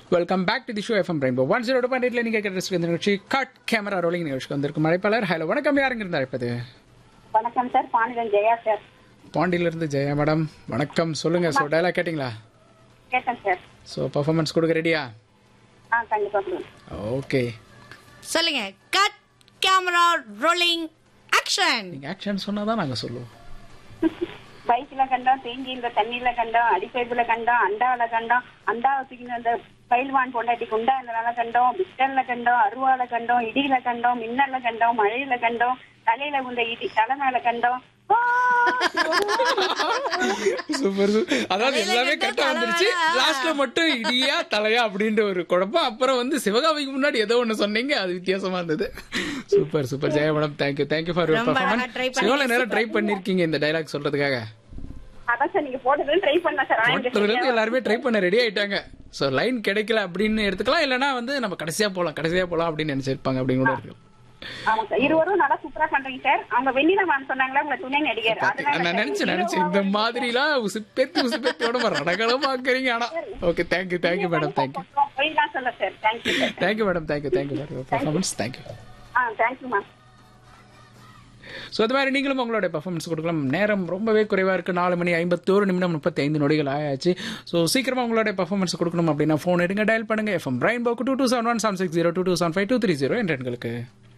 Welcome back to the show FM rainbow one zero two point நீங்கள் கேட்குற இந்த நிகழ்ச்சி கட் கேமரா ரோலிங் நிகழ்ச்சிக்கு வந்திருக்கும் மழைப்பாளர் ஹலோ வணக்கம் யாருங்க இருந்தா இருப்பது வணக்கம் சார் பாண்டியன் ஜெயா சார் பாண்டியிலிருந்து ஜெயா மேடம் வணக்கம் சொல்லுங்க ஸோ டைலாக் கேட்டிங்களா கேட்டேன் சார் ஸோ பர்ஃபார்மன்ஸ் கொடுக்க ரெடியா ஆ கண்டிப்பா சொல்லுங்க ஓகே சொல்லுங்க கட் கேமரா ரோலிங் ஆக்ஷன் நீங்கள் ஆக்ஷன் சொன்னால் தான் நாங்கள் சொல்லுவோம் பைக்ல கண்டோம் தேங்கியில தண்ணியில கண்டோம் அடிப்பைப்புல கண்டோம் அண்டாவில கண்டோம் அண்டாவை தூக்கின அந்த பயில்வான் பொண்டாட்டி குண்டா இருந்தனால கண்டோம் பிஸ்டல்ல கண்டோம் அருவால கண்டோம் இடியில கண்டோம் மின்னல்ல கண்டோம் மழையில கண்டோம் தலையில உந்த இடி தலை மேல கண்டோம் ஆ! சூப்பர் அதாவது எல்லாமே கரெக்டா வந்துருச்சு லாஸ்ட்ல மட்டும் இடியா தலையா அப்படின்ற ஒரு குழப்பம் அப்புறம் வந்து சிவகாமிக்கு முன்னாடி ஏதோ ஒண்ணு சொன்னீங்க அது வித்தியாசமா இருந்தது super super Jaya madam thank you thank you for your ரொம்ப அழகா try பர்ஃபார்மன்ஸ் எவ்வளவு நேரம் ட்ரை பண்ணிருக்கீங்க இந்த டைலாக் சொல்றதுக்காக அதான் சார் நீங்க போட்டது ட்ரை பண்ண சார் ஆனா எனக்கு போட்டதுல இருந்து எல்லாருமே ட்ரை பண்ண ரெடி ஆயிட்டாங்க சோ லைன் கிடைக்கல அப்படின்னு எடுத்துக்கலாம் இல்லனா வந்து நம்ம கடைசியா போலாம் கடைசியா போலாம் அப்படின்னு நினைச்சிருப்பாங்க அப்படின்னு கூட இருக்கு ஆமா சார் இருவரும் நல்லா சூப்பரா பண்றீங்க சார் அவங்க வெண்ணில வான் சொன்னாங்களா உங்க துணை நடிகர் அதனால நான் நினைச்சேன் நினைச்சேன் இந்த மாதிரிலாம் உசுப்பேத்தி உசுப்பேத்தியோட ரணகலம் பாக்குறீங்க ஆனா okay thank you thank you madam thank you போய்லாம் சொல்ல sir thank you sir thank you madam thank you thank you for your performance thank you ah thank you ma'am so அது மாதிரி நீங்களும் உங்களுடைய பர்ஃபார்மன்ஸ் கொடுக்கலாம் நேரம் ரொம்பவே குறைவாக இருக்குது நாலு மணி ஐம்பத்தோரு நிமிடம் முப்பத்தி ஐந்து நொடிகள் ஆயாச்சு ஸோ சீக்கிரமாக உங்களுடைய பர்ஃபார்மன்ஸ் கொடுக்கணும் அப்படின்னா ஃபோன் எடுங்க டயல் பண்ணுங்க எஃப்எம் பிரைன் போக்கு two two seven one seven six zero two two seven five two three zero என்ற எண்களுக்கு